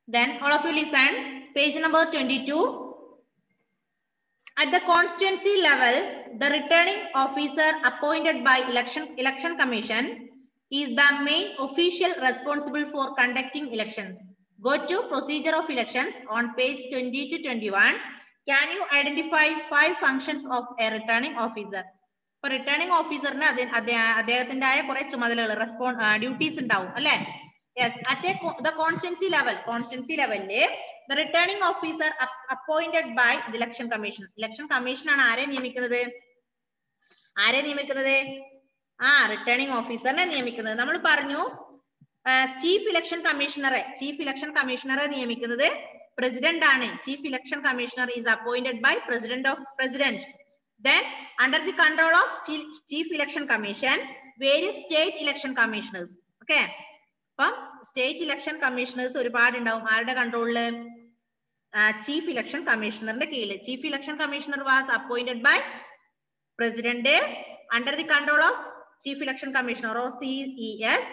Then all of you listen. Page number 22. At the constituency level, the returning officer appointed by election election commission is the main official responsible for conducting elections. Go to procedure of elections on page 20 to 21. Can you identify five functions of a returning officer? ഇപ്പൊ returning ഓഫീസറിന് അദ്ദേഹത്തിൻ്റെതായ കുറെ ചുമതലകൾ റെസ്പോൺ duties ഉണ്ടാവും അല്ലെ yes at the constituency level constituency ലെവലില് the returning officer appointed by the election commission election commission ആണ് ആരെ നിയമിക്കുന്നത് ആരെ നിയമിക്കുന്നത് ആ റിട്ടേണിംഗ് ഓഫീസറിനെ നിയമിക്കുന്നത് നമ്മൾ പറഞ്ഞു ചീഫ് ഇലക്ഷൻ കമ്മീഷണറെ ചീഫ് ഇലക്ഷൻ കമ്മീഷണറെ നിയമിക്കുന്നത് പ്രസിഡന്റ് ആണ് chief election commissioner is appointed by president of president then under the control of chief, chief election commission various state election commissioners okay അപ്പം സ്റ്റേറ്റ് ഇലക്ഷൻ കമ്മീഷണേഴ്സ് ഒരുപാട് ഉണ്ടാവും ആരുടെ കൺട്രോളില് chief election കമ്മീഷണറിന്റെ കീഴിൽ chief election commissioner was appointed by president under the control of chief election commissioner or C E S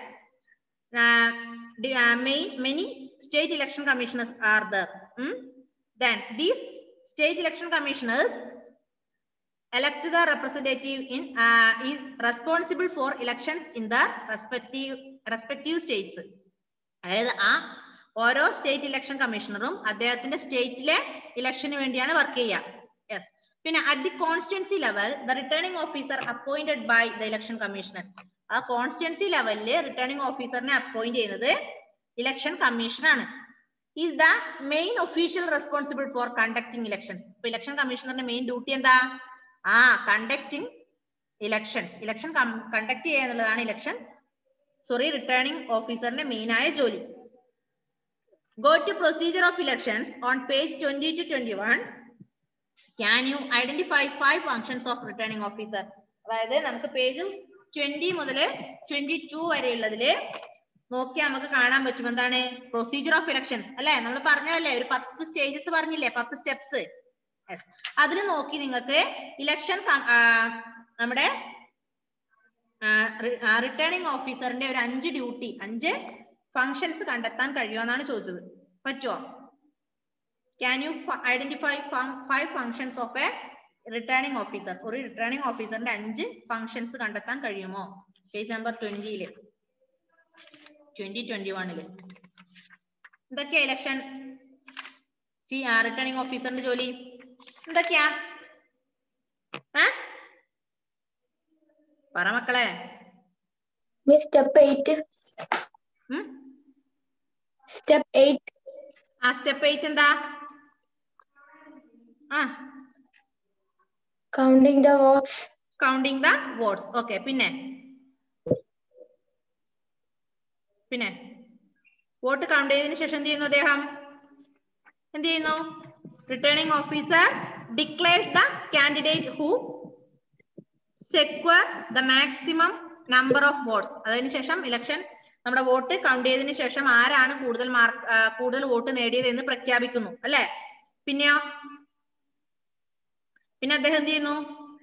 many state election commissioners are there then these state election commissioners elect the representative in uh, is responsible for elections in the respective respective states അതായത് ആ ഓരോ state election കമ്മീഷണറും അദ്ദേഹത്തിന്റെ സ്റ്റേറ്റിലെ ഇലക്ഷന് വേണ്ടിയാണ് work ചെയ്യുക yes പിന്നെ at the constituency level the returning officer appointed by the election commissioner ആ constituency ലെവലില് റിട്ടേണിംഗ് ഓഫീസറിനെ അപ്പോയിന്റ് ചെയ്യുന്നത് ഇലക്ഷൻ കമ്മീഷനാണ് is the main official responsible for conducting elections ഇപ്പൊ ഇലക്ഷൻ കമ്മീഷണറിന്റെ മെയിൻ ഡ്യൂട്ടി എന്താ ആ കണ്ടക്ടിങ് ഇലക്ഷൻസ് ഇലക്ഷൻ കണ്ടക്ട് ചെയ്യുക എന്നുള്ളതാണ് ഇലക്ഷൻ സോറി റിട്ടേണിംഗ് ഓഫീസറിന്റെ മെയിൻ ആയ ജോലി go to procedure of elections on page twenty two twenty one can you identify five functions of returning officer അതായത് നമുക്ക് പേജ് ട്വന്റി മുതൽ ട്വന്റി ടു വരെ ഉള്ളതില് നോക്കിയാൽ നമുക്ക് കാണാൻ പറ്റും എന്താണ് പ്രൊസീജിയർ ഓഫ് ഇലക്ഷൻസ് അല്ലെ നമ്മൾ പറഞ്ഞതല്ലേ ഒരു പത്ത് സ്റ്റേജസ് പറഞ്ഞില്ലേ പത്ത് സ്റ്റെപ്സ് അതിൽ നോക്കി നിങ്ങൾക്ക് ഇലക്ഷൻ നമ്മുടെ റിട്ടേണിംഗ് ഓഫീസറിന്റെ ഒരു അഞ്ച് ഡ്യൂട്ടി അഞ്ച് ഫങ്ഷൻസ് കണ്ടെത്താൻ കഴിയുമെന്നാണ് ചോദിച്ചത് പറ്റുമോ can you identify five functions of a returning officer ഒരു റിട്ടേണിംഗ് ഓഫീസറിന്റെ അഞ്ച് ഫങ്ഷൻസ് കണ്ടെത്താൻ കഴിയുമോ പേജ് നമ്പർ ട്വന്റിയില് ട്വന്റി ട്വന്റി വണ്ണില് എന്തൊക്കെയാ ഇലക്ഷൻ റിട്ടേണിംഗ് ഓഫീസറിന്റെ ജോലി എന്തൊക്കെയാ പറ മക്കളെ സ്റ്റെപ്പ് എയ്റ്റ് സ്റ്റെപ്പ് എയ്റ്റ് ആ സ്റ്റെപ്പ് എയ്റ്റ് എന്താ ആ counting the votes counting the votes okay പിന്നെ പിന്നെ വോട്ട് കൗണ്ട് ചെയ്തതിനു ശേഷം എന്ത് ചെയ്യുന്നു അദ്ദേഹം എന്ത് ചെയ്യുന്നു returning officer declares the candidate who secure the maximum number of votes അതിനുശേഷം ഇലക്ഷൻ നമ്മുടെ വോട്ട് കൗണ്ട് ചെയ്തതിനു ശേഷം ആരാണ് കൂടുതൽ മാർക്ക് കൂടുതൽ വോട്ട് നേടിയത് എന്ന് പ്രഖ്യാപിക്കുന്നു അല്ലെ പിന്നെയോ പിന്നെ അദ്ദേഹം എന്ത് ചെയ്യുന്നു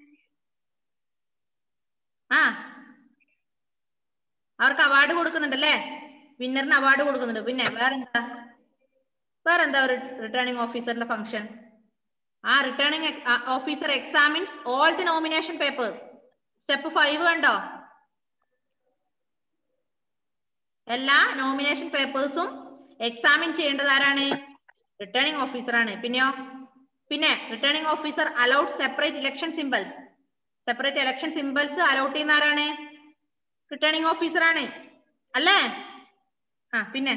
ആ അവർക്ക് അവാർഡ് കൊടുക്കുന്നുണ്ടല്ലേ വിന്നറിന് അവാർഡ് കൊടുക്കുന്നുണ്ട് പിന്നെ വേറെന്താ വേറെന്താ ഒരു റിട്ടേണിംഗ് ഓഫീസറിന്റെ ഫംഗ്ഷൻ ആ returning officer examines all the nomination papers step five കണ്ടോ എല്ലാ നോമിനേഷൻ പേപ്പേഴ്സും എക്സാമിൻ ചെയ്യേണ്ടത് ആരാണ് റിട്ടേണിംഗ് ഓഫീസർ ആണ് പിന്നെയോ പിന്നെ returning officer allowed separate election symbols separate election symbols allot ചെയ്യുന്ന ആരാണ് റിട്ടേണിംഗ് ഓഫീസർ ആണ് അല്ലേ ആ പിന്നെ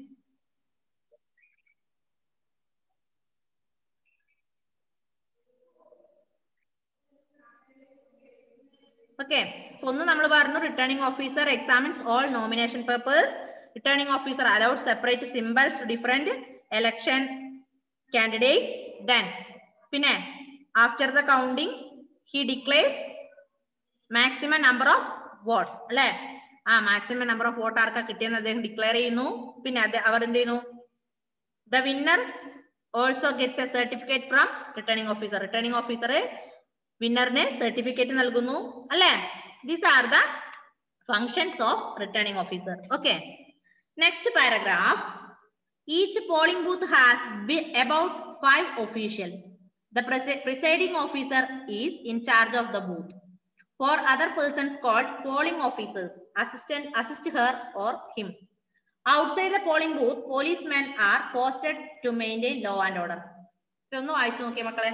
ഓക്കെ ഒന്ന് നമ്മൾ പറഞ്ഞു returning officer examines all nomination papers returning officer allowed separate symbols to different election candidates then പിന്നെ after the counting he declares maximum number of votes അല്ലെ ആ മാക്സിമം നമ്പർ ഓഫ് വോട്ട് ആർക്കാ കിട്ടിയെന്ന് അദ്ദേഹം ഡിക്ലെയർ ചെയ്യുന്നു പിന്നെ അവർ എന്ത് ചെയ്യുന്നു the winner also gets a certificate from returning officer returning officer വിന്നറിന് സർട്ടിഫിക്കറ്റ് നൽകുന്നു അല്ലെ these are the functions of returning officer okay next paragraph Each polling booth has be about five officials. The presi- presiding officer is in charge of the booth. Four other persons called polling officers assistant assist her or him. Outside the polling booth, policemen are posted to maintain law and order. ഇതൊന്ന് വായിച്ചു നോക്കിയേ മക്കളെ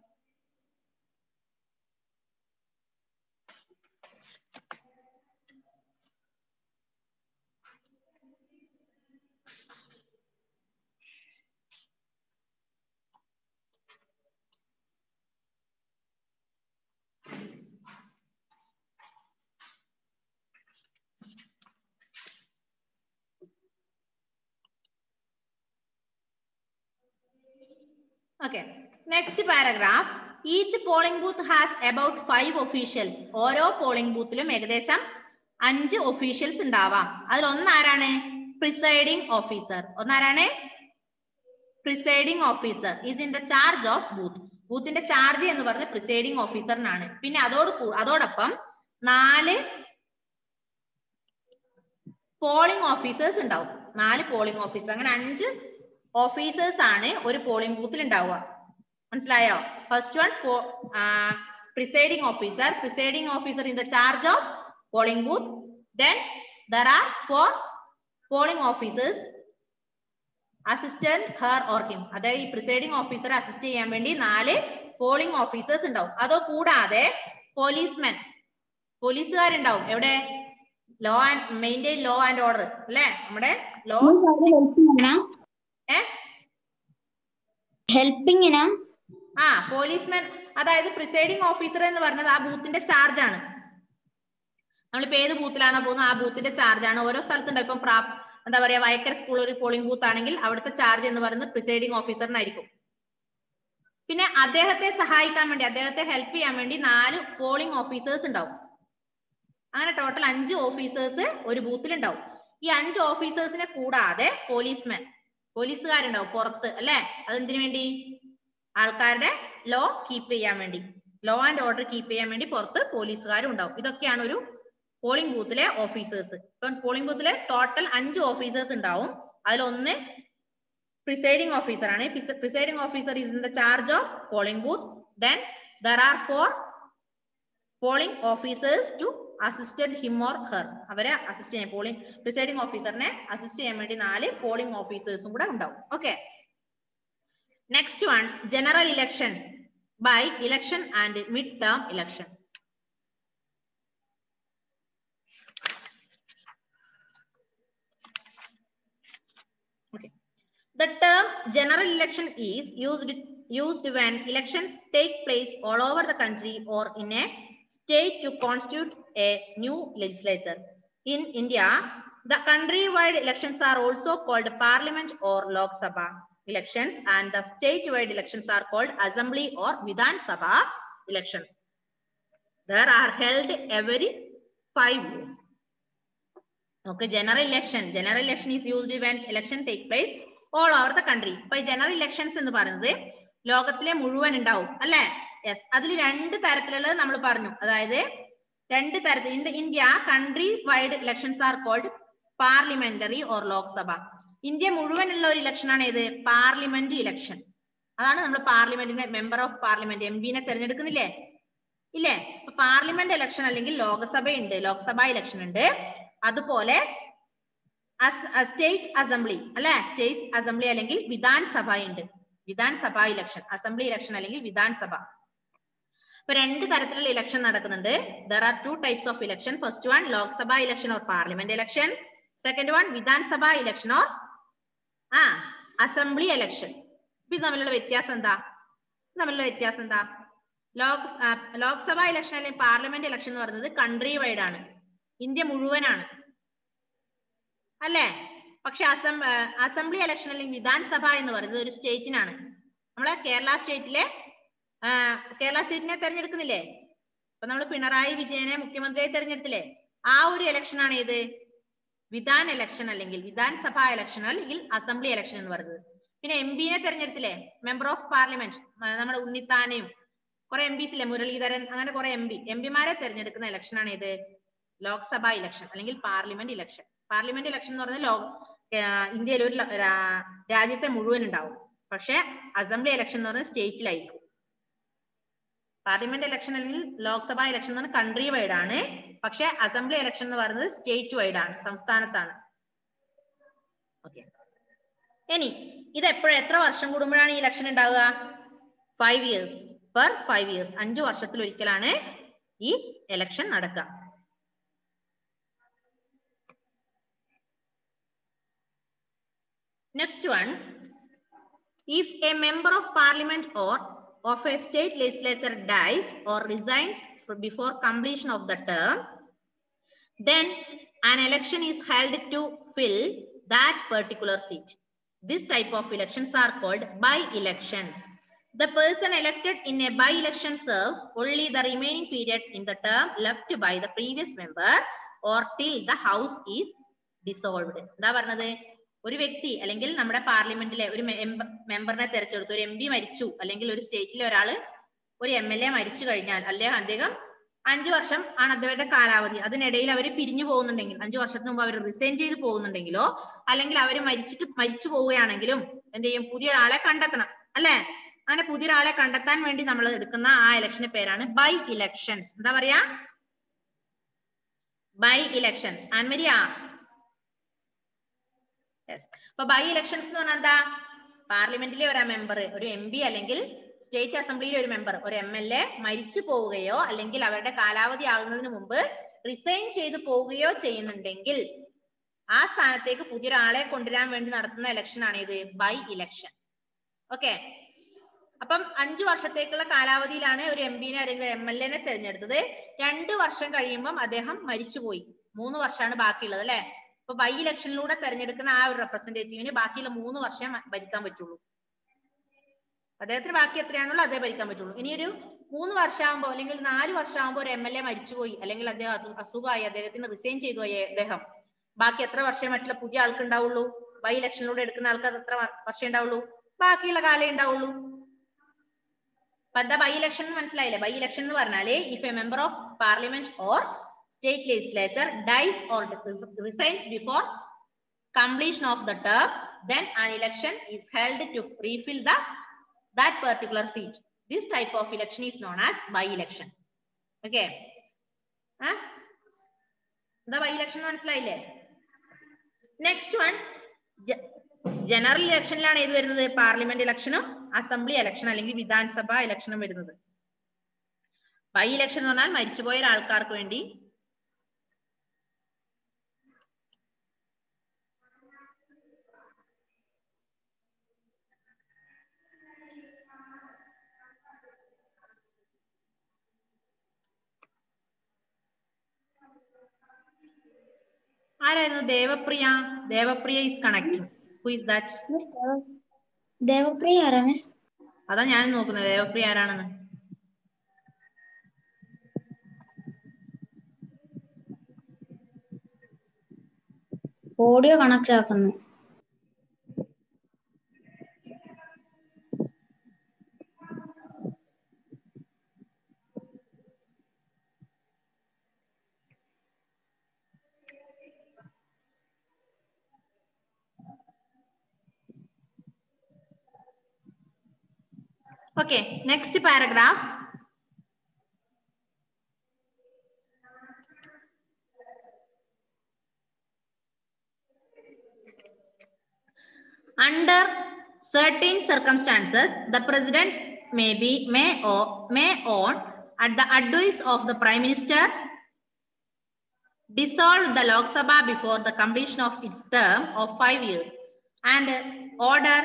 Okay. Next paragraph. Each polling booth has about five officials. ഓരോ polling ബൂത്തിലും ഏകദേശം അഞ്ച് officials ഉണ്ടാവാം അതിൽ ഒന്നാരാണ് പ്രിസൈഡിംഗ് ഓഫീസർ ഒന്നാരാണ് presiding officer is in the charge of booth ബൂത്തിന്റെ ചാർജ് എന്ന് പറഞ്ഞത് പ്രിസൈഡിംഗ് ഓഫീസറിനാണ് പിന്നെ അതോട് കൂ- അതോടൊപ്പം നാല് പോളിംഗ് ഓഫീസേഴ്സ് ഉണ്ടാവും നാല് പോളിംഗ് ഓഫീസർ അങ്ങനെ അഞ്ച് ഓഫീസേഴ്സ് ആണ് ഒരു പോളിംഗ് ബൂത്തിൽ ഉണ്ടാവുക മനസ്സിലായോ first one presiding officer presiding officer in the charge of polling booth then there are four polling officers assistant her or him അതായത് ഈ പ്രിസൈഡിംഗ് ഓഫീസറെ അസിസ്റ്റ് ചെയ്യാൻ വേണ്ടി നാല് പോളിംഗ് ഓഫീസേഴ്സ് ഉണ്ടാവും അതോ കൂടാതെ പോലീസ്മെൻ പോലീസുകാരുണ്ടാവും എവിടെ law and maintain law and order അല്ലേ നമ്മുടെ ലോ ഏ ഹെൽപ്പിങ്ങിനാ ആ പോലീസ്മാൻ അതായത് പ്രിസൈഡിംഗ് ഓഫീസർ എന്ന് പറഞ്ഞത് ആ ബൂത്തിന്റെ ചാർജ് ആണ് നമ്മളിപ്പോ ഏത് ബൂത്തിലാണോ പോകുന്നത് ആ ബൂത്തിന്റെ ചാർജ് ആണ് ഓരോ സ്ഥലത്തുണ്ട് ഇപ്പം പ്രാ എന്താ പറയാ വയക്കര സ്കൂൾ ഒരു പോളിംഗ് ബൂത്ത് ആണെങ്കിൽ അവിടുത്തെ ചാർജ് എന്ന് പറയുന്നത് പ്രിസൈഡിംഗ് ഓഫീസറിനായിരിക്കും പിന്നെ അദ്ദേഹത്തെ സഹായിക്കാൻ വേണ്ടി അദ്ദേഹത്തെ ഹെൽപ്പ് ചെയ്യാൻ വേണ്ടി നാല് പോളിംഗ് ഓഫീസേഴ്സ് ഉണ്ടാവും അങ്ങനെ ടോട്ടൽ അഞ്ച് ഓഫീസേഴ്സ് ഒരു ബൂത്തിൽ ഉണ്ടാവും ഈ അഞ്ച് ഓഫീസേഴ്സിനെ കൂടാതെ പോലീസ്മാൻ പോലീസുകാരുണ്ടാവും പുറത്ത് അല്ലെ അതെന്തിനു വേണ്ടി ആൾക്കാരുടെ ലോ കീപ്പ് ചെയ്യാൻ വേണ്ടി ലോ ആൻഡ് ഓർഡർ കീപ്പ് ചെയ്യാൻ വേണ്ടി പുറത്ത് പോലീസുകാരും ഉണ്ടാവും ഇതൊക്കെയാണ് ഒരു പോളിംഗ് ബൂത്തിലെ ഓഫീസേഴ്സ് ഇപ്പം പോളിംഗ് ബൂത്തിലെ ടോട്ടൽ അഞ്ച് ഓഫീസേഴ്സ് ഉണ്ടാവും അതിലൊന്ന് പ്രിസൈഡിംഗ് ഓഫീസർ ആണ് presiding officer is in the charge of polling booth then there are four polling officers to assistant him or her അവരെ അസിസ്റ്റ് ചെയ്യാൻ പോളിംഗ് പ്രിസൈഡിംഗ് ഓഫീസറിനെ അസിസ്റ്റ് ചെയ്യാൻ വേണ്ടി നാല് പോളിംഗ് ഓഫീസേഴ്സും കൂടെ ഉണ്ടാവും okay next one general elections by election and mid term election Okay. The term general election is used used when elections take place all over the country or in a state to constitute a new legislature. In India, the country-wide elections are also called parliament or Lok Sabha elections and the state-wide elections are called assembly or Vidhan Sabha elections. There are held every five years. Okay, general election. General election is used when election take place all over the country. ഇപ്പൊ general elections എന്ന് പറയുന്നത് ലോകത്തിലെ മുഴുവൻ ഉണ്ടാവും അല്ലെ yes അതിൽ രണ്ട് തരത്തിലുള്ളത് നമ്മൾ പറഞ്ഞു അതായത് രണ്ട് തരത്തിൽ in India country wide elections are called parliamentary or Lok Sabha India മുഴുവനുള്ള ഒരു ഇലക്ഷൻ ആണ് ഏത് പാർലമെന്റ് ഇലക്ഷൻ അതാണ് നമ്മൾ പാർലമെന്റിനെ മെമ്പർ ഓഫ് പാർലമെന്റ് എം പിനെ തെരഞ്ഞെടുക്കുന്നില്ലേ ഇല്ലേ അപ്പൊ പാർലമെന്റ് ഇലക്ഷൻ അല്ലെങ്കിൽ ലോകസഭ ഉണ്ട് ലോക്സഭ ഇലക്ഷൻ ഉണ്ട് അതുപോലെ സ്റ്റേറ്റ് അസംബ്ലി അല്ലെ സ്റ്റേറ്റ് അസംബ്ലി അല്ലെങ്കിൽ വിധാൻ സഭ ഉണ്ട് Vidhan Sabha election assembly election അല്ലെങ്കിൽ വിധാൻ സഭ ഇപ്പൊ രണ്ട് തരത്തിലുള്ള ഇലക്ഷൻ നടക്കുന്നുണ്ട് there are two types of election first one Lok Sabha election or parliament election second one Vidhan Sabha election or ആ അസംബ്ലി ഇലക്ഷൻ ഇത് തമ്മിലുള്ള വ്യത്യാസം എന്താ ഇത് തമ്മിലുള്ള വ്യത്യാസം എന്താ ലോക് ലോക്സഭ ഇലക്ഷൻ അല്ലെങ്കിൽ പാർലമെന്റ് ഇലക്ഷൻ എന്ന് പറയുന്നത് കൺട്രി വൈഡ് ആണ് ഇന്ത്യ മുഴുവനാണ് അല്ലേ പക്ഷെ അസം അസംബ്ലി ഇലക്ഷൻ അല്ലെങ്കിൽ വിധാൻസഭ എന്ന് പറയുന്നത് ഒരു സ്റ്റേറ്റിനാണ് നമ്മളെ കേരള സ്റ്റേറ്റിലെ കേരള സ്റ്റേറ്റിനെ തെരഞ്ഞെടുക്കുന്നില്ലേ ഇപ്പൊ നമ്മൾ പിണറായി വിജയനെ മുഖ്യമന്ത്രിയായി തെരഞ്ഞെടുത്തില്ലേ ആ ഒരു ഇലക്ഷൻ ആണ് ഏത് വിധാൻ ഇലക്ഷൻ അല്ലെങ്കിൽ വിധാൻ സഭ ഇലക്ഷൻ അല്ലെങ്കിൽ അസംബ്ലി ഇലക്ഷൻ എന്ന് പറയുന്നത് പിന്നെ എം പിനെ തെരഞ്ഞെടുത്തില്ലേ മെമ്പർ ഓഫ് പാർലമെന്റ് നമ്മുടെ ഉണ്ണിത്താനെയും കുറെ എം പിസ് ഇല്ലേ മുരളീധരൻ അങ്ങനെ കുറെ എം പി എം പിമാരെ തെരഞ്ഞെടുക്കുന്ന ഇലക്ഷൻ ആണ് ഏത് ലോക്സഭ ഇലക്ഷൻ അല്ലെങ്കിൽ പാർലമെന്റ് ഇലക്ഷൻ പാർലമെന്റ് ഇലക്ഷൻ എന്ന് പറഞ്ഞാൽ ലോ ഇന്ത്യയിൽ ഒരു ല- രാ- രാജ്യത്തെ മുഴുവൻ ഉണ്ടാവും പക്ഷെ അസംബ്ലി ഇലക്ഷൻ എന്ന് പറയുന്നത് സ്റ്റേറ്റിലായിരിക്കും പാർലമെന്റ് ഇലക്ഷൻ അല്ലെങ്കിൽ ലോക്സഭ ഇലക്ഷൻ എന്ന് പറഞ്ഞാൽ കൺട്രി വൈഡ് ആണ് പക്ഷെ അസംബ്ലി ഇലക്ഷൻ എന്ന് പറയുന്നത് സ്റ്റേറ്റ് വൈഡ് ആണ് സംസ്ഥാനത്താണ് ഓക്കെ ഇനി ഇത് എപ്പോഴും എത്ര വർഷം കൂടുമ്പോഴാണ് ഈ ഇലക്ഷൻ ഉണ്ടാവുക five years per five years അഞ്ചു വർഷത്തിൽ ഒരിക്കലാണ് ഈ ഇലക്ഷൻ നടക്കുക next one if a member of parliament or of a state legislature dies or resigns for- before completion of the term, then an election is held to fill that particular seat. This type of elections are called by-elections. The person elected in a by-election serves only the remaining period in the term left by the previous member or till the house is dissolved. എന്താ പറഞ്ഞത് ഒരു വ്യക്തി അല്ലെങ്കിൽ നമ്മുടെ പാർലമെന്റിലെ ഒരു മെമ്പറിനെ തെരഞ്ഞെടുത്തു ഒരു എം പി മരിച്ചു അല്ലെങ്കിൽ ഒരു സ്റ്റേറ്റിലെ ഒരാള് ഒരു എം എൽ എ മരിച്ചു കഴിഞ്ഞാൽ അല്ലെങ്കിൽ അദ്ദേഹം അഞ്ചു വർഷം ആണ് അദ്ദേഹത്തിന്റെ കാലാവധി അതിനിടയിൽ അവർ പിരിഞ്ഞു പോകുന്നുണ്ടെങ്കിൽ അഞ്ചു വർഷത്തിന് മുമ്പ് അവർ റിസൈൻ ചെയ്ത് പോകുന്നുണ്ടെങ്കിലോ അല്ലെങ്കിൽ അവർ മരിച്ചിട്ട് മരിച്ചു പോവുകയാണെങ്കിലും എന്ത് ചെയ്യും പുതിയ ഒരാളെ കണ്ടെത്തണം അല്ലെ അങ്ങനെ പുതിയ ഒരാളെ കണ്ടെത്താൻ വേണ്ടി നമ്മൾ എടുക്കുന്ന ആ ഇലക്ഷന്റെ പേരാണ് ബൈ ഇലക്ഷൻസ് എന്താ പറയാ ബൈ ഇലക്ഷൻസ് ആൻമരിയ യെസ് അപ്പൊ ബൈ ഇലക്ഷൻസ് എന്ന് പറഞ്ഞാൽ എന്താ പാർലമെന്റിലെ ഒരു മെമ്പർ ഒരു എം പി അല്ലെങ്കിൽ സ്റ്റേറ്റ് അസംബ്ലിയിലെ ഒരു മെമ്പർ ഒരു എം എൽ എ മരിച്ചു പോവുകയോ അല്ലെങ്കിൽ അവരുടെ കാലാവധി ആകുന്നതിന് മുമ്പ് റിസൈൻ ചെയ്തു പോവുകയോ ചെയ്യുന്നുണ്ടെങ്കിൽ ആ സ്ഥാനത്തേക്ക് പുതിയൊരാളെ കൊണ്ടുവരാൻ വേണ്ടി നടത്തുന്ന ഇലക്ഷൻ ആണ് ഇത് ബൈ ഇലക്ഷൻ ഓക്കെ അപ്പം അഞ്ചു വർഷത്തേക്കുള്ള കാലാവധിയിലാണ് ഒരു എം പിനെ അല്ലെങ്കിൽ എം എൽ എനെ തെരഞ്ഞെടുത്തത് രണ്ട് വർഷം കഴിയുമ്പം അദ്ദേഹം മരിച്ചുപോയി മൂന്ന് വർഷമാണ് ബാക്കിയുള്ളത് അല്ലെ അപ്പൊ ബൈ ഇലക്ഷനിലൂടെ തെരഞ്ഞെടുക്കുന്ന ആ ഒരു റെപ്രസെന്റേറ്റീവിന് ബാക്കിയുള്ള മൂന്ന് വർഷം ഭരിക്കാൻ പറ്റുള്ളൂ അദ്ദേഹത്തിന് ബാക്കി എത്രയാണുള്ളൂ അതേ ഭരിക്കാൻ പറ്റുള്ളൂ ഇനി ഒരു മൂന്ന് വർഷമാകുമ്പോൾ അല്ലെങ്കിൽ നാല് വർഷമാകുമ്പോൾ ഒരു എം എൽ എ മരിച്ചുപോയി അല്ലെങ്കിൽ അദ്ദേഹം അസു- അസുഖമായി അദ്ദേഹത്തിന് റിസൈൻ ചെയ്തു പോയി അദ്ദേഹം ബാക്കി എത്ര വർഷം മറ്റുള്ള പുതിയ ആൾക്ക് ഉണ്ടാവുള്ളൂ ബൈ ഇലക്ഷനിലൂടെ എടുക്കുന്ന ആൾക്ക് അത് എത്ര വ- വർഷം ഉണ്ടാവുള്ളൂ ബാക്കിയുള്ള കാലം ഉണ്ടാവുള്ളൂ അപ്പൊ എന്താ ബൈ ഇലക്ഷൻ മനസ്സിലായില്ലേ ബൈ ഇലക്ഷൻ എന്ന് പറഞ്ഞാല് if a member of parliament or state legislature dies or resigns before completion of the term then an election is held to refill the that particular seat this type of election is known as by election okay huh? എന്താ by election മനസ്സിലായില്ലേ next one general ഇലക്ഷനിലാണ് ഏത് വരുന്നത് parliament ഇലക്ഷനും assembly election അല്ലെങ്കിൽ വിധാൻസഭ ഇലക്ഷനും വരുന്നത് by election എന്ന് പറഞ്ഞാൽ മരിച്ചുപോയ ആൾക്കാർക്ക് വേണ്ടി ആരായിരുന്നു Devapriya Devapriya is connecting who is that Miss Deva- Devapriya ആരാ മിസ് അതാ ഞാൻ നോക്കുന്നത് ദേവപ്രിയ ആരാണെന്ന് ഓഡിയോ കണക്ട് ആക്കുന്നു okay next paragraph under certain circumstances the president may be may or may on at the advice of the prime minister dissolve the lok sabha before the completion of its term of 5 years and order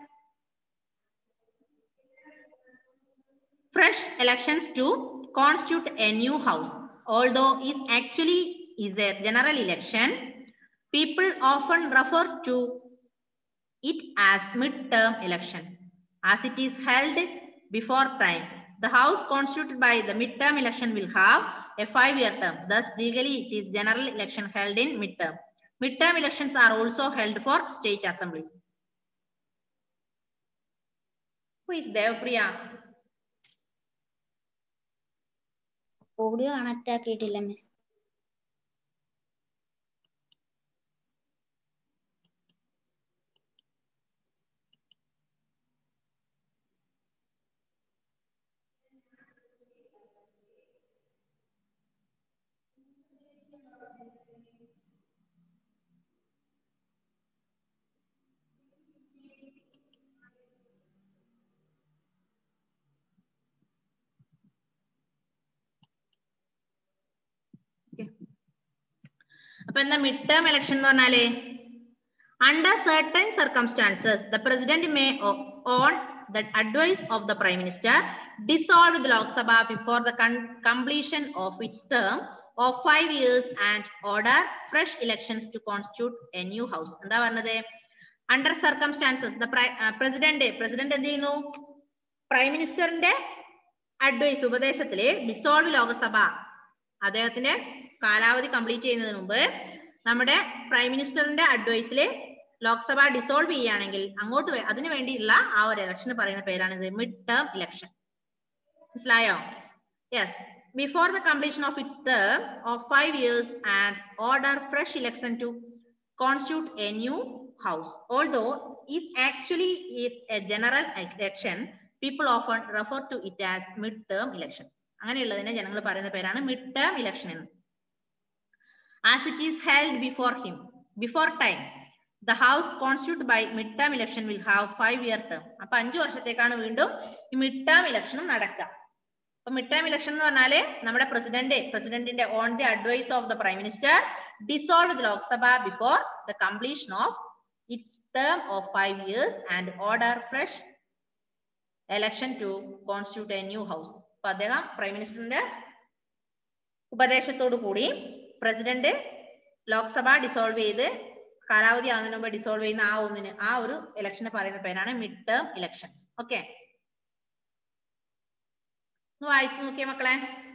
fresh elections to constitute a new house although is actually is a general election people often refer to it as mid-term election as it is held before time. The house constituted by the mid-term election will have a five-year term. Thus, legally, it is general election held in mid-term. Mid-term elections are also held for state assemblies. Who is Devapriya? Audio connect ആക്കിയിട്ടില്ല miss അപ്പൊ എന്താ mid term election എന്ന് പറഞ്ഞാല് under certain circumstances the president may o- on the advice of the prime minister dissolve the lok sabha before the con- completion of its term of five years and order fresh elections to constitute a new house എന്താ പറഞ്ഞത് under circumstances the president president എന്ത് ചെയ്യുന്നു prime മിനിസ്റ്ററിന്റെ advice ഉപദേശത്തില് dissolve Lok Sabha അദ്ദേഹത്തിന്റെ കാലാവധി complete ചെയ്യുന്നതിന് മുമ്പ് നമ്മുടെ പ്രൈം മിനിസ്റ്ററിന്റെ അഡ്വൈസിൽ ലോക്സഭ ഡിസോൾവ് ചെയ്യുകയാണെങ്കിൽ അങ്ങോട്ട് വേ- അതിനു വേണ്ടിയുള്ള ആ ഒരു ഇലക്ഷന് പറയുന്ന പേരാണ് ഇത് മിഡ് ടേം ഇലക്ഷൻ മനസ്സിലായോ yes before the completion of its term of five years and order fresh election to constitute a new house. Although is actually is a general election, people often refer to it as mid-term election. അങ്ങനെയുള്ളതിനെ ജനങ്ങൾ പറയുന്ന പേരാണ് mid term election എന്ന് as it is held before him before time the house constitute by mid term election will have five year term അപ്പൊ അഞ്ചു വർഷത്തേക്കാണ് വീണ്ടും ഈ മിഡ് ടേം ഇലക്ഷനും നടക്കുക അപ്പൊ മിഡ് ടേം ഇലക്ഷൻ എന്ന് പറഞ്ഞാല് നമ്മുടെ പ്രസിഡന്റ് പ്രസിഡന്റിന്റെ on the advice of the prime minister dissolve the Lok Sabha before the completion of its term of five years and order fresh election to constitute a new house. അപ്പൊ അദ്ദേഹം prime മിനിസ്റ്ററിന്റെ ഉപദേശത്തോടു കൂടി president Lok Sabha dissolve ചെയ്ത് കാലാവധി ആകുന്നതിന് മുമ്പ് dissolve ചെയ്യുന്ന ആ ഒന്നിന് ആ ഒരു ഇലക്ഷന് പറയുന്ന പേരാണ് മിഡ് ടേം ഇലക്ഷൻസ് ഓക്കെ ഒന്ന് വായിച്ചു നോക്കിയേ മക്കളെ